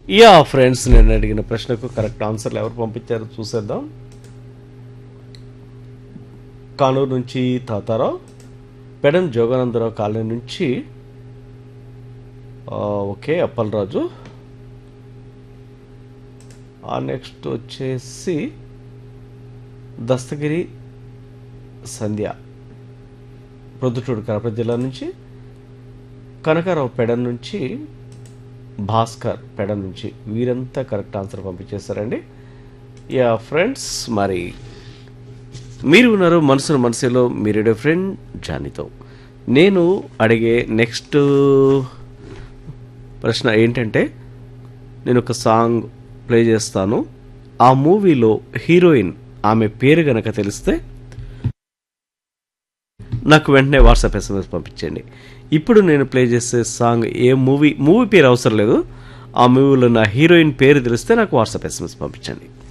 yeah friends నేను అడిగిన ప్రశ్నకు కరెక్ట్ ఆన్సర్లు ఎవరు పంపించారో చూసేద్దాం కానూరు నుంచి తాతారావు పెడన్ జోగానందరావు కాలనీ నుంచి ఆ, ఓకే అప్పలరాజు ఆ నెక్స్ట్ వచ్చేసి దస్తగిరి సంధ్య ప్రొద్దుటూరు కడప జిల్లా నుంచి కనకారావు పెడ నుంచి భాస్కర్ పెడ నుంచి వీరంతా కరెక్ట్ ఆన్సర్ పంపించేశారండి యా ఫ్రెండ్స్ మరి మీరు ఉన్నారు మనసును మనసులో మీరు ఫ్రెండ్ జానీతో నేను అడిగే నెక్స్ట్ ప్రశ్న ఏంటంటే నేను ఒక సాంగ్ ప్లే చేస్తాను ఆ మూవీలో హీరోయిన్ ఆమె పేరు గనక తెలిస్తే నాకు వెంటనే వాట్సాప్ ఎస్ఎంఎస్ పంపించండి ఇప్పుడు నేను ప్లే చేసే సాంగ్ ఏ మూవీ మూవీ పేరు అవసరం లేదు ఆ మూవీలో నా హీరోయిన్ పేరు తెలిస్తే నాకు వాట్సాప్ ఎస్ఎంఎస్ పంపించండి